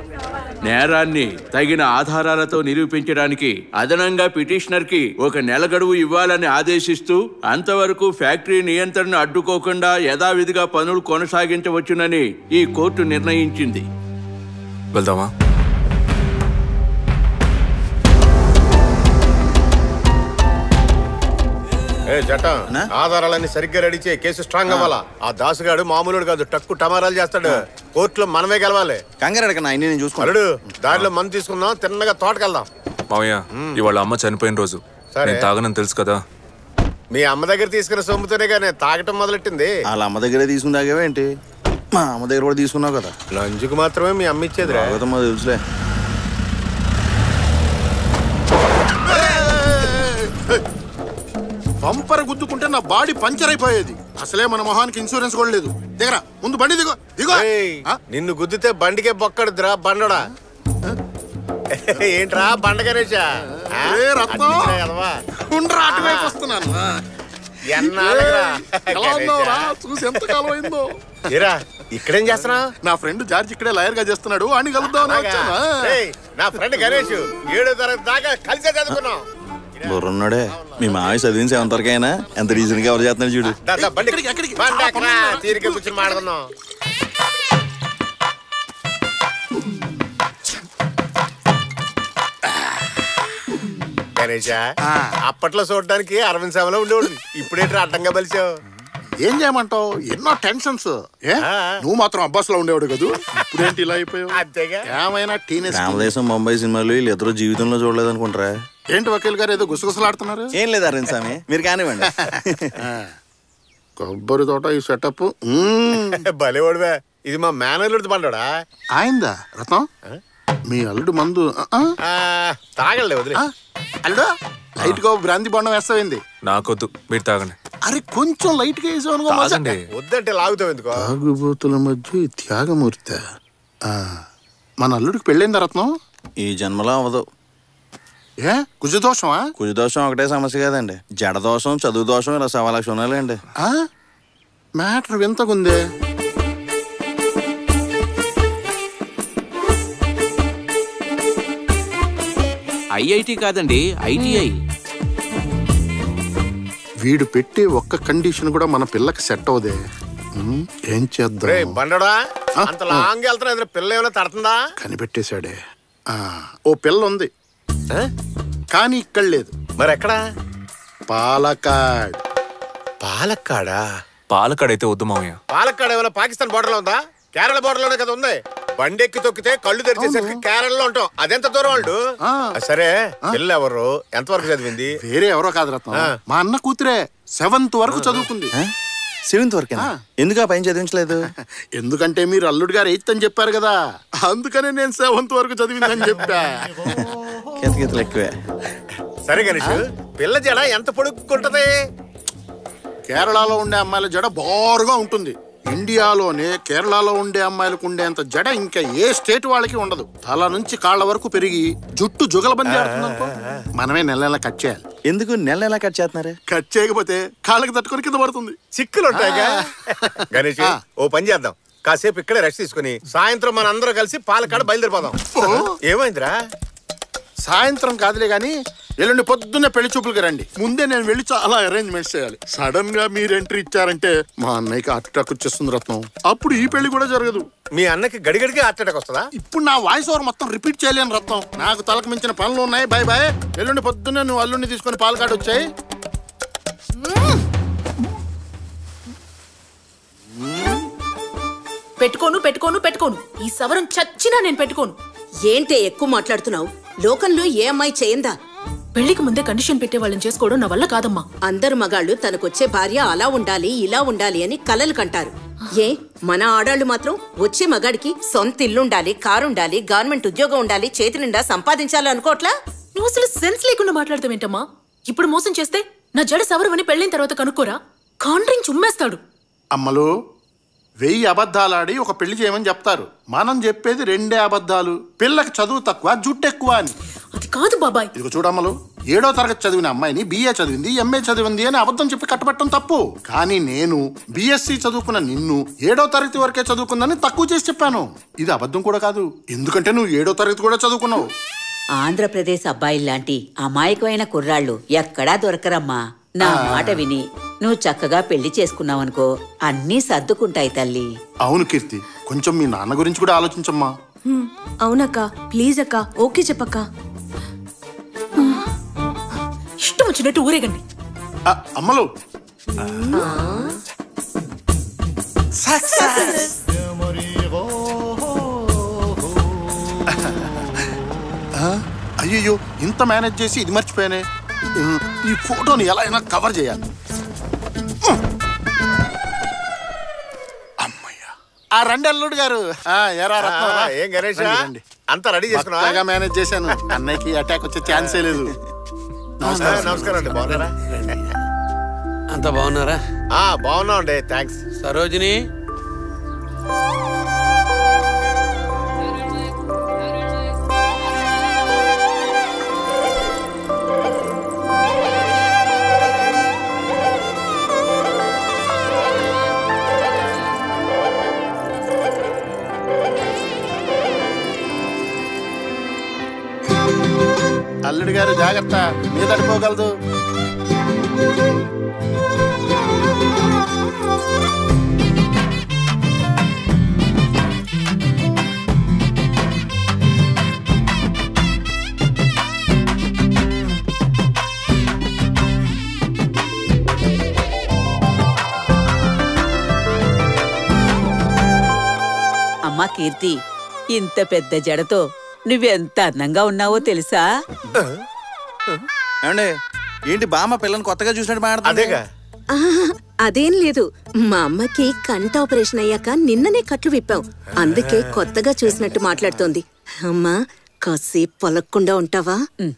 నేరాన్ని తగిన ఆధారాలతో నిరూపించడానికి అదనంగా పిటిషనర్ కి ఒక నెల గడువు ఇవ్వాలని ఆదేశిస్తూ అంతవరకు ఫ్యాక్టరీ నియంత్రణ అడ్డుకోకుండా యథావిధిగా పనులు కొనసాగించవచ్చునని ఈ కోర్టు నిర్ణయించింది వెళ్దామా ఏ చట్టం ఆధారాలన్నీ సరిగ్గా రెడీ చేయి కేసు స్ట్రాంగ్ అవ్వాలా ఆ దాసుగాడు మామూలుడు కాదు టక్కు టమారాలు చేస్తాడు కోర్టులో మనమే గెలవాలి కంగారు అడగన్నా అన్ని నేను చూసుకున్నాను అల్లుడు దారిలో మందు తీసుకుందాం తిన్నగా తోటకెళ్దాం మావయ్య ఇవాళ అమ్మ చనిపోయిన రోజు సరే. నేను తాగనని తెలుసు కదా మీ అమ్మ దగ్గర తీసుకున్న సొమ్ముతోనే కానీ తాగటం మొదలెట్టింది వాళ్ళ అమ్మ దగ్గరే తీసుకుందాకేవేంటి మా అమ్మ దగ్గర కూడా తీసుకున్నావు కదా లంచ్కి మాత్రమే మీ అమ్మ ఇచ్చేదిరా స్వాగతం తెలుసులే బంపర్ గుద్దుకుంటే నా బాడీ పంచర్ అయిపోయేది అసలే మన మొహానికి ఇన్సూరెన్స్ కూడా లేదు దిగరా ముందు బండి దిగో దిగో ఏయ్, ఆ? నిన్ను గుద్దితే బండికే బొక్కడుద్రా బండడా ఏంట్రా బండ గణేషా ఆ? ఏ రత్నం? అడ్డించినా కదవా? ఉండ్రా, అటువైపు వస్తున్నాను ఆ. ఎన్నాళ్ళురా? ఎలా ఉన్నావురా? గణేషా. చూసి ఎంత కాలం అయిందో ఏరా ఇక్కడేం చేస్తున్నావు నా ఫ్రెండ్ జార్జ్ ఇక్కడే లాయర్ గా చేస్తున్నాడు అని కలుద్దామని వచ్చాను ఆ. ఏయ్, నా ఫ్రెండ్ గణేష్ ఏడో తరగతి దాకా కలిసే చదువుకున్నాం బుర్రున్నాడే మీ మావి చదివిన సెవెంత్ వరకైనా ఎంత రీజన్ గా ఎవరు చేస్తున్నాడు చూడు దా, దా, బండి ఎక్కడికి, ఎక్కడికి? బండి ఆ, ఎక్కరా? పంపిస్తున్నా. తీరిక కూర్చొని మాట్లాడుకుందాం గణేష ఆ. అప్పట్లో చూడడానికి అరవింద్ సేవలో ఉండేవాడు ఇప్పుడేంటి అడ్డంగా బలిచావు ఏం చేయమంటావు ఎన్నో టెన్షన్స్ ఏ ఆ. నువ్వు మాత్రం అబ్బాస్ లో ఉండేవాడు కదూ ఇప్పుడేంటి ఇలా అయిపోయావు అంతేగా ఏమైనా టీనేజ్ రామదేశం ముంబై సినిమాలు వీళ్ళు ఇద్దరు జీవితంలో చూడలేదు అనుకుంటారా ఏంటి వకీల్ గారు ఏదో గుసగుసలాడుతున్నారు ఏం లేదు అరవింద్ స్వామి మీరు కానివ్వండి కొబ్బరి తోట ఈ సెటప్ భలేవాడువే ఇది మా మేనల్లుడి బండోడా ఆయిందా రత్నం మీ అల్లుడు మందు ఆ, ఆ, ఆ, తాగలే వదిలే ఆ, అల్లుడు లైట్ గా బ్రాంతి బొండం వేస్తావింది నాకొద్దు మీరు తాగండి అరే కొంచెం లైట్ గా వేసావు అనుకో మజా. తాగండి వద్దంటే లాగుతావు ఎందుకో తాగుబోతుల మధ్య ఈ త్యాగమూర్తి ఆ, మన అల్లుడికి పెళ్ళైందా రత్నం ఈ జన్మలో అవ్వదు ఏ కుజదోషమా కుజ దోషం ఒకటే సమస్య కదండి జడ దోషం చదువు దోషం ఇలా సవా లక్ష ఉన్నాయండి ఆ? మ్యాటర్ వింతకుందే ఐఐటి కాదండి ఐటీఐ వీడు పెట్టే ఒక్క కండిషన్ కూడా మన పిల్లకి సెట్ అవదే ఉమ్, ఏం రే చేద్దాం బండోడా అంత లాంగ్ వెళ్తున్నా ఏదైనా పిల్ల ఏమైనా తడుతుందా కనిపెట్టేశాడే ఆ, ఓ పిల్ల ఉంది ఆ? కానీ ఇక్కడ లేదు మరి ఎక్కడా పాలకాడ్ పాలక్కాడా పాలకాడైతే వద్దు మావయ్య పాలక్కాడ ఏమైనా పాకిస్తాన్ బోర్డర్ లో ఉందా కేరళ బోర్డర్ లోనే కదా ఉంది బండి ఎక్కి తొక్కితే కళ్ళు తెరిచేసరికి కేరళలో ఉంటాం అదెంత దూరం వాళ్ళు ఆ. ఆ, సరే పిల్ల ఎవరు ఎంతవరకు చదివింది వేరే ఎవరో కాదు రత్నం ఆ. మా అన్న కూతురే సెవెంత్ వరకు చదువుకుంది సెవెంత్ వరకేనా ఎందుకు ఆ పైన చదివించలేదు ఎందుకంటే మీరు అల్లుడు గారు ఎయిత్ అని చెప్పారు కదా అందుకనే నేను సెవెంత్ వరకు చదివిందని చెప్పా కితకితలు ఎక్కువే సరే గణేష్ పిల్ల జడ ఎంత పొడుక్కుంటది కేరళలో ఉండే అమ్మాయిల జడ బారుగా ఉంటుంది ఇండియాలోనే కేరళలో ఉండే అమ్మాయిలకు ఉండేంత జడ ఇంకా ఏ స్టేట్ వాళ్ళకి ఉండదు తల నుంచి కాళ్ళ వరకు పెరిగి జుట్టు జుగలబంది ఆడుతుందనుకో మనమే నెల నెల కట్ చేయాలి ఎందుకు నెల ఎలా కట్ చేస్తున్నారు కట్ చేయకపోతే కాళ్ళకి తట్టుకొని కింద పడుతుంది చిక్కులు ఉంటాయిగా గణేష్ ఆ. ఓ పని చేద్దాం కాసేపు ఇక్కడే రెస్ట్ తీసుకుని సాయంత్రం మన అందరం కలిసి పాలకాడ బయలుదేరిపోదాం ఏమైందిరా సాయంత్రం కాదులే గాని ఎల్లుండి పొద్దున్నే పెళ్లి చూపులకి రండి ముందే నేను వెళ్ళి చాలా అరేంజ్మెంట్స్ చేయాలి సడన్ గా మీరు ఎంట్రీ ఇచ్చారంటే మా అన్నయ్యకి హార్ట్ అటాక్ వచ్చేస్తుంది రత్నం అప్పుడు ఈ పెళ్లి కూడా జరగదు మీ అన్నకి గడిగడికి హార్ట్ అటాక్ వస్తుందా ఇప్పుడు నా వాయిస్ ఓవర్ మొత్తం రిపీట్ చేయలేను రత్నం నాకు తలకు మించిన పనులు ఉన్నాయి బాయ్ బాయ్ ఎల్లుండి పొద్దున్నే నువ్వు అల్లుండి తీసుకొని పాలకాడు వచ్చాయి పెట్టుకోను పెట్టుకోను పెట్టుకోను ఈ సవరం చచ్చినా నేను పెట్టుకోను ఏంటే ఎక్కువ మాట్లాడుతున్నావు లోకంలో ఏ అమ్మాయి చేయందా పెళ్లికి ముందే కండిషన్ పెట్టే వాళ్ళని చేసుకోవడం నా వల్ల కాదమ్మా అందరు మగాళ్ళు తనకొచ్చే భార్య అలా ఉండాలి ఇలా ఉండాలి అని కలలు కంటారు ఏ మన ఆడాళ్ళు మాత్రం వచ్చే మగాడికి సొంత ఇల్లుండాలి కారుండాలి గవర్నమెంట్ ఉద్యోగం ఉండాలి చేతి నిండా సంపాదించాలి అనుకోట్లా నువ్వు అసలు సెన్స్ లేకుండా మాట్లాడతావేంటమ్మా ఇప్పుడు మోసం చేస్తే నా జడ సవరమని పెళ్ళైన తర్వాత కనుక్కోరా కాండ్రింగ్ చుమ్మేస్తాడు అమ్మలు వెయ్యి అబద్ధాలాడి ఒక పెళ్లి చేయమని చెప్తారు మనం చెప్పేది రెండే అబద్ధాలు పిల్లకి చదువు తక్కువ జుట్టు ఎక్కువ అని అది కాదు బాబాయ్ ఇదిగో చూడమ్మలు ఏడో తరగతి చదివిన అమ్మాయిని బిఏ చదివింది ఎంఏ చదివింది అని అబద్ధం చెప్పి కట్టబెట్టడం తప్పు కానీ నేను బిఎస్సి చదువుకున్న నిన్ను ఏడో తరగతి వరకే చదువుకుందని తక్కువ చేసి చెప్పాను ఇది అబద్ధం కూడా కాదు ఎందుకంటే నువ్వు ఏడో తరగతి కూడా చదువుకున్నావు ఆంధ్రప్రదేశ్ అబ్బాయిల్లాంటి అమాయకమైన కుర్రాళ్ళు ఎక్కడా దొరకరమ్మా నా మాట విని నువ్వు చక్కగా పెళ్లి చేసుకున్నావనుకో అన్నీ సర్దుకుంటాయి తల్లి అవును కీర్తి కొంచెం మీ నాన్న గురించి కూడా ఆలోచించమ్మా హ్మ్, అవునక్క ప్లీజ్ అక్క ఓకే చెప్పక్క ఇష్టం వచ్చినట్టు ఊరేగండి ఆ, అమ్మలు అయ్యో ఇంత మేనేజ్ చేసి ఇది మర్చిపోయానే ఉమ్, ఈ ఫోటోని ఎలా అయినా కవర్ చేయాలి ఉమ్. అమ్మయ్యా ఆ రండి అల్లుడు గారు ఆ, ఎరా రత్నం రా. ఏం గణేష్ రండి, రండి. అంతా రెడీ చేసుకున్నా కొత్తగా మేనేజ్ చేశాను అన్నయ్యకి అటాక్ వచ్చే ఛాన్సే లేదు నమస్కారం అండి బాగున్నారా అంత బాగున్నారా ఆ బాగున్నాం అండి థ్యాంక్స్ సరోజిని అల్లుడు గారు జాగ్రత్త మీద పడిపోగలదు అమ్మా కీర్తి ఇంత పెద్ద జడతో నువ్వెంత అందంగా ఉన్నావో తెలుసా ఏమండి ఏంటి బామ్మ పిల్లని కొత్తగా చూసినట్టు మాట్లాడుతుంది అదేగా ఆహా, అదేం లేదు మా అమ్మకి కంట ఆపరేషన్ అయ్యాక నిన్ననే కట్లు విప్పాం అందుకే కొత్తగా చూసినట్టు మాట్లాడుతోంది అమ్మా కాసేపు పొలక్కుండా ఉంటావా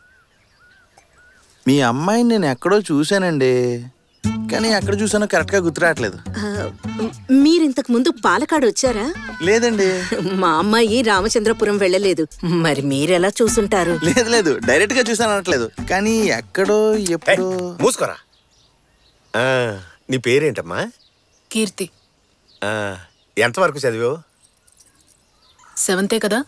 మీ అమ్మాయిని నేను ఎక్కడో చూశానండి కానీ ఎక్కడ చూసానో కరెక్ట్గా గుర్తురావట్లేదు ఆ, మీరింతకు ముందు పాలకాడు వచ్చారా లేదండి మా అమ్మాయి రామచంద్రపురం వెళ్ళలేదు మరి మీరెలా చూసుంటారు లేదు లేదు డైరెక్ట్ గా చూసాను అనట్లేదు కానీ ఎక్కడో ఏయ్, ఎప్పుడో మూసుకోరా ఆ, నీ పేరేంటమ్మా కీర్తి ఆ, ఎంతవరకు చదివావు సెవెంతే కదా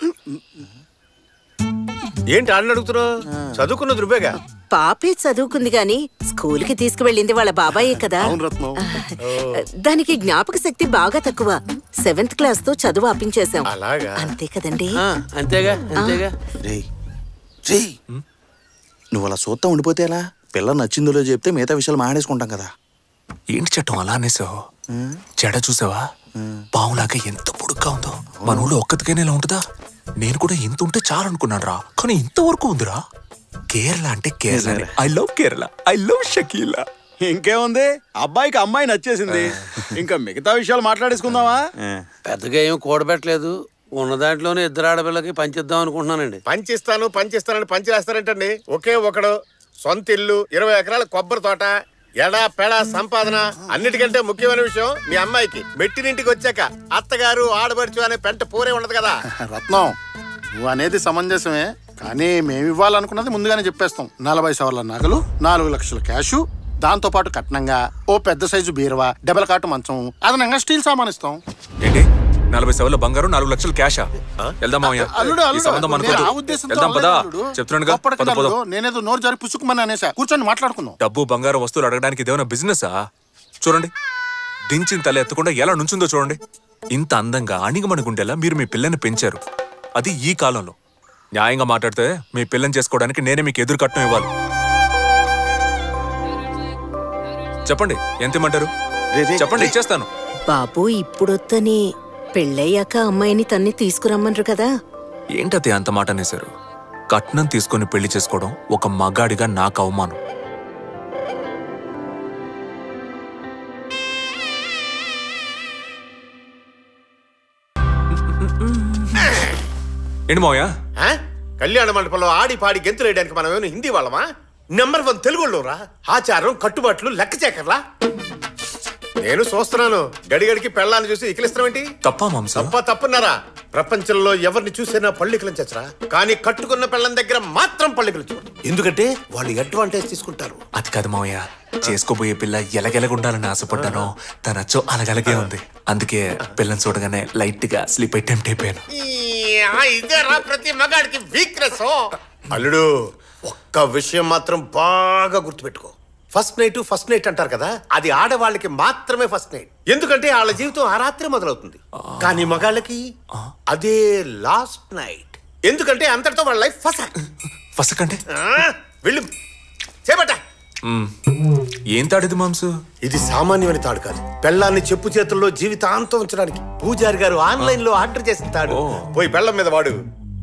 ఏంటి ఆడిని అడుగుతున్నావు చదువుకున్నది నువ్వేగా పాపే చదువుకుంది గాని స్కూల్ కి తీసుకువెళ్ళింది వాళ్ళ బాబాయే కదా అవును రత్నం దానికి జ్ఞాపక శక్తి బాగా తక్కువ సెవెంత్ క్లాస్ తో చదువు ఆపించేశాం అలాగా అంతే కదండి ఆ, అంతేగా అంతేగా రేయ్ రేయ్ నువ్వు అలా చూస్తా ఉండిపోతే ఎలా పిల్ల నచ్చిందో చెప్తే మిగతా విషయాలు మాడేసుకుంటాం కదా ఏంటి చట్టం అలా అనేసావు జడ చూసావా పావులాగా ఎంత పొడుగ్గా ఉందో మన ఊళ్ళో ఒక్కతికైనా ఇలా ఉంటుందా నేను కూడా ఇంత ఉంటే చాలు అనుకున్నాను రా కానీ ఇంతవరకు ఉందిరా కేరళ అంటే Kerala I love Kerala I love Shakeela ఇంకేముంది అబ్బాయికి అమ్మాయి నచ్చేసింది ఇంకా మిగతా విషయాలు మాట్లాడేసుకుందామా పెద్దగా ఏం కూడబెట్టలేదు ఉన్న దాంట్లోనే ఇద్దరు ఆడపిల్లకి పంచిద్దాం అనుకుంటున్నానండి పంచిస్తాను పంచిస్తానని పంచిరేస్తారంటండి ఒకే ఒకడు సొంత ఇల్లు ఇరవై ఎకరాల కొబ్బరి తోట ఎడా పెడా సంపాదన అన్నిటికంటే ముఖ్యమైన విషయం మీ అమ్మాయికి మెట్టినింటికి వచ్చాక అత్తగారు ఆడబడుచు అనే పెంట పూరే ఉండదు కదా రత్నం నువ్వు అనేది సమంజసమే కానీ మేము ఇవ్వాలనుకున్నది ముందుగానే చెప్పేస్తాం నలభై సవర్ల నగలు నాలుగు లక్షల క్యాషు దాంతో పాటు కట్నంగా ఓ పెద్ద సైజు బీరువా డబల్ కాటు మంచం అదనంగా స్టీల్ సామాన్ ఇస్తాం ఏంటి నలభై సవర్ల బంగారం నాలుగు లక్షలు క్యాషా వెళ్దాం మామయ్య అల్లుడు ఈ అల్లుడు సంబంధం నేను అనుకోదు ఆ ఉద్దేశంతో వెళ్దాం పదా అనలేదు, అల్లుడు. చెప్తున్నానుగా గొప్పటికి పద అల్లుడు, పోదాం నేనేదో నోరు జారి పుచ్చుకుమని అనేసా కూర్చొని మాట్లాడుకుందాం డబ్బు బంగారం వస్తువులు అడగడానికి ఇదేమైనా బిజినెసా చూడండి దించిన తల ఎత్తకుండా ఎలా నుంచుందో చూడండి ఇంత అందంగా అణిగమణిగుండేలా మీరు మీ పిల్లని పెంచారు అది ఈ కాలంలో న్యాయంగా మాట్లాడితే మీ పిల్లని చేసుకోవడానికి నేనే మీకు ఎదురు కట్నం ఇవ్వాలి చెప్పండి ఎంత ఇమ్మంటారు రే, రే, చెప్పండి రే. ఇచ్చేస్తాను బాబు ఇప్పుడొత్తని పెళ్ళయ్యాక అమ్మాయిని తన్ని తీసుకురమ్మన్రు కదా ఏంటది అంత మాట అనేశారు కట్నం తీసుకొని పెళ్లి చేసుకోవడం ఒక మగాడిగా నాకు అవమానం ఏంటి మావయ్య ఆ? కళ్యాణ మండపంలో ఆడి పాడి గెంతులు వేయడానికి మనం ఏమైనా హిందీ వాళ్ళమా నెంబర్ వన్ తెలుగులో రా ఆచారం కట్టుబాట్లు లెక్క చేకర్లా నేను చూస్తున్నాను గడిగడికి పెళ్ళాన్ని చూసి ఇకిలిస్తామేంటి తప్పా మాంసం తప్ప తప్పున్నారా ప్రపంచంలో ఎవరిని చూసినా పళ్ళికలం చచ్చరా కానీ కట్టుకున్న పెళ్ళం దగ్గర మాత్రం పళ్ళికలు చూడు ఎందుకంటే వాళ్ళు అడ్వాంటేజ్ తీసుకుంటారు అది కాదు మావయ్య చేసుకోబోయే పిల్ల ఎలగెలగుండాలని ఆశపడ్డాను తన అచ్చో అలగలగే ఉంది అందుకే పిల్లని చూడగానే లైట్ గా స్లీప్ అయి టెంప్ట్ అయిపోయాను ఇదేరా ప్రతి మగాడికి వీక్నెస్ అల్లుడు ఒక్క విషయం మాత్రం బాగా గుర్తుపెట్టుకో ఫస్ట్ నైట్ ఫస్ట్ నైట్ అంటారు కదా అది ఆడవాళ్ళకి మాత్రమే ఫస్ట్ నైట్ ఎందుకంటే వాళ్ళ జీవితం ఆ రాత్రి మొదలవుతుంది కానీ మగాళ్ళకి అదే లాస్ట్ నైట్ ఎందుకంటే అంతటితో వాళ్ళ లైఫ్ ఫస్ట్ ఫసకంటే వెళ్ళు చేపట్ట మ్మ్. ఏం తాడిది మాంసు ఇది సామాన్యమైన తాడు కాదు పెళ్ళాన్ని చెప్పు చేతుల్లో జీవితాంతం ఉంచడానికి పూజారి గారు ఆన్లైన్ లో ఆర్డర్ చేసిన తాడు పోయి బెల్లం మీద వాడు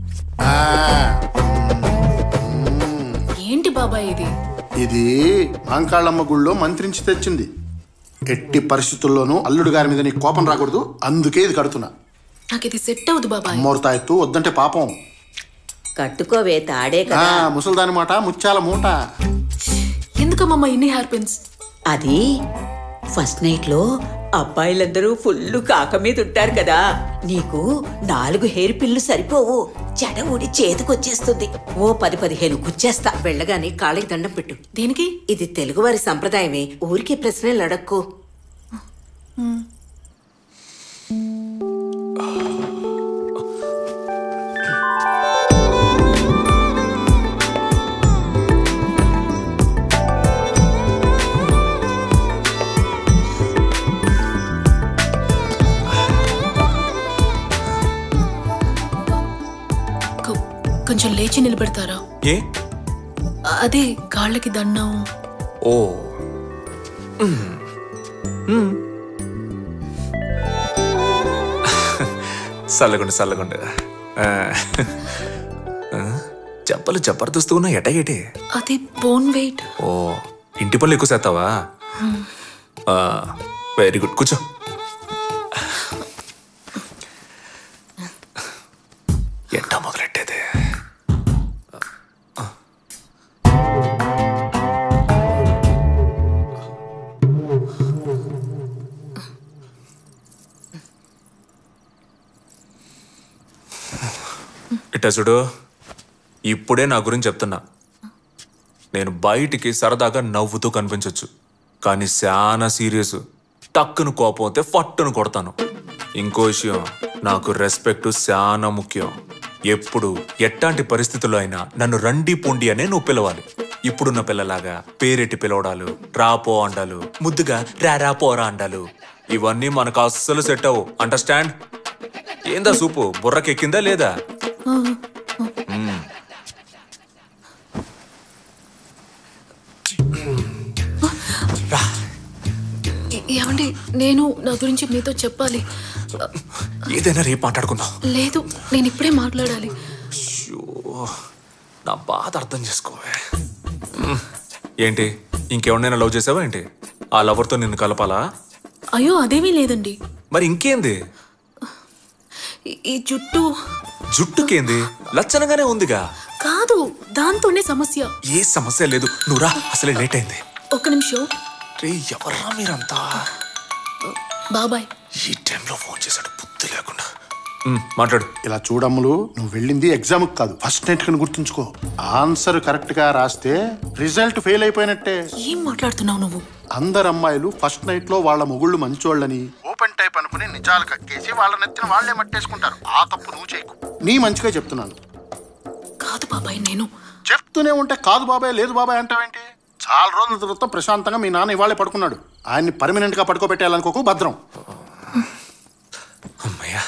ఏంటి బాబాయ్ ఇది ఇది మాంకాళ్ళమ్మ గుళ్ళో మంత్రించి తెచ్చింది ఎట్టి పరిస్థితుల్లోనూ అల్లుడు గారి మీద నీకు కోపం రాకూడదు అందుకే ఇది కడుతున్నా నాకు ఇది సెట్ అవ్వదు బాబాయ్ అమ్మోరు తాయెత్తు వద్దంటే పాపం కట్టుకోవే తాడే ఆ, కదా ముసల్దాని మాట ముత్యాల మూట ఎందుకమ్మా ఇన్ని హెయిర్ పిన్స్ అది ఫస్ట్ నైట్ లో అబ్బాయిలందరూ ఫుల్ కాక మీద ఉంటారు కదా నీకు నాలుగు హెయిర్ పిల్లు సరిపోవు జడ ఊడి చేతికొచ్చేస్తుంది ఓ పది పదిహేను గుచ్చేస్తా వెళ్ళగానే కాళ్ళకి దండం పెట్టు దేనికి ఇది తెలుగువారి సంప్రదాయమే ఊరికే ప్రశ్నలు అడక్కు కొ- కొంచెం లేచి నిలబెడతారా ఏ అదే కాళ్ళకి దండం ఓ మ్మ్. మ్మ్. చల్లగుండు చల్లగుండు ఆ. ఆ, చెప్పలు జబర్దస్తు ఉన్నా ఎటగేటే అది బోన్ వెయిట్ ఓ ఇంటి పనులు ఎక్కువ చేస్తావా వెరీ గుడ్ కూర్చో ఎట్టా మొదలెట్టేది ఇట్టా చూడు ఇప్పుడే నా గురించి చెప్తున్నా నేను బయటికి సరదాగా నవ్వుతూ కనిపించొచ్చు కానీ చాలా సీరియస్ టక్కును కోపం అయితే ఫట్టును కొడతాను ఇంకో విషయం నాకు రెస్పెక్ట్ చాలా ముఖ్యం ఎప్పుడు ఎట్టాంటి పరిస్థితుల్లో అయినా నన్ను రండి పొండి అనే నువ్వు పిలవాలి ఇప్పుడున్న పిల్లలాగా పేరెట్టి పిలవడాలు రాపో అండాలు ముద్దుగా రారా పోరా అండాలు ఇవన్నీ మనకు అస్సలు సెట్ అవ్వు అండర్స్టాండ్ ఏందా సూపు బుర్రకెక్కిందా లేదా మ్మ్. ఏ- ఏమండి నేను నా గురించి మీతో చెప్పాలి ఏదైనా రేపు మాట్లాడుకుందాం లేదు నేను ఇప్పుడే మాట్లాడాలి అయ్యో, నా బాధ అర్థం చేసుకోవే మ్మ్. ఏంటి ఇంకెవరినైనా లవ్ చేసావా ఏంటి ఆ లవర్తో నిన్ను కలపాలా అయ్యో అదేమీ లేదండి మరి ఇంకేంది ఈ- ఈ జుట్టు జుట్టుకేంది లచ్చనగానే ఉందిగా కాదు దాంతోనే సమస్య ఏ సమస్య లేదు నువ్వురా అసలే లేట్ అయింది ఒక్క నిమిషం రే ఎవర్రా మీరంతా బాబాయ్ ఈ టైంలో ఫోన్ చేశాడు బుద్ధి లేకుండా మ్మ్, మాట్లాడు ఇలా చూడమ్ములు నువ్వు వెళ్ళింది ఎగ్జామ్ కాదు ఫస్ట్ నైట్ కని గుర్తుంచుకో ఆన్సర్ కరెక్ట్ గా రాస్తే రిజల్ట్ ఫెయిల్ అయిపోయినట్టే ఏం మాట్లాడుతున్నావు నువ్వు అందరు అమ్మాయిలు ఫస్ట్ నైట్ లో వాళ్ళ మొగుళ్ళు మంచోళ్ళని ఓపెన్ టైప్ అనుకుని నిజాలు కక్కేసి వాళ్ళ నెత్తిన వాళ్ళే మట్టేసుకుంటారు ఆ తప్పు నువ్వు చేయకు నీ మంచిగా చెప్తున్నాను కాదు బాబాయ్ నేను చెప్తూనే ఉంటే కాదు బాబాయ్ లేదు బాబాయ్ అంటావేంటి చాలా రోజుల తర్వాత ప్రశాంతంగా మీ నాన్న ఇవాళే పడుకున్నాడు ఆయన్ని పర్మనెంట్ గా పడుకోబెట్టాలనుకోకు భద్రం అమ్మయ్యా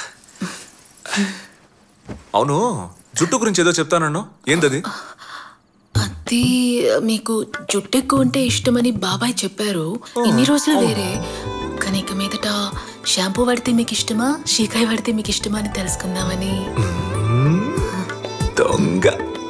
అవును జుట్టు గురించి ఏదో చెప్తానన్ను ఏందది అది మీకు జుట్టు ఎక్కువ ఉంటే ఇష్టమని బాబాయ్ చెప్పారు ఇన్ని రోజులు వేరే కానీ ఇక మీదట షాంపూ వాడితే మీకు ఇష్టమా షీకాయ వాడితే మీకు ఇష్టమా అని తెలుసుకుందామని దొంగ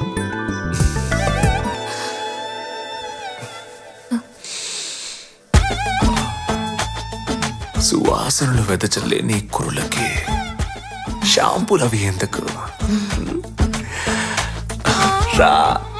సువాసనలు వెదజల్లే నీ కురులకి షాంపూలు అవి ఎందుకు రా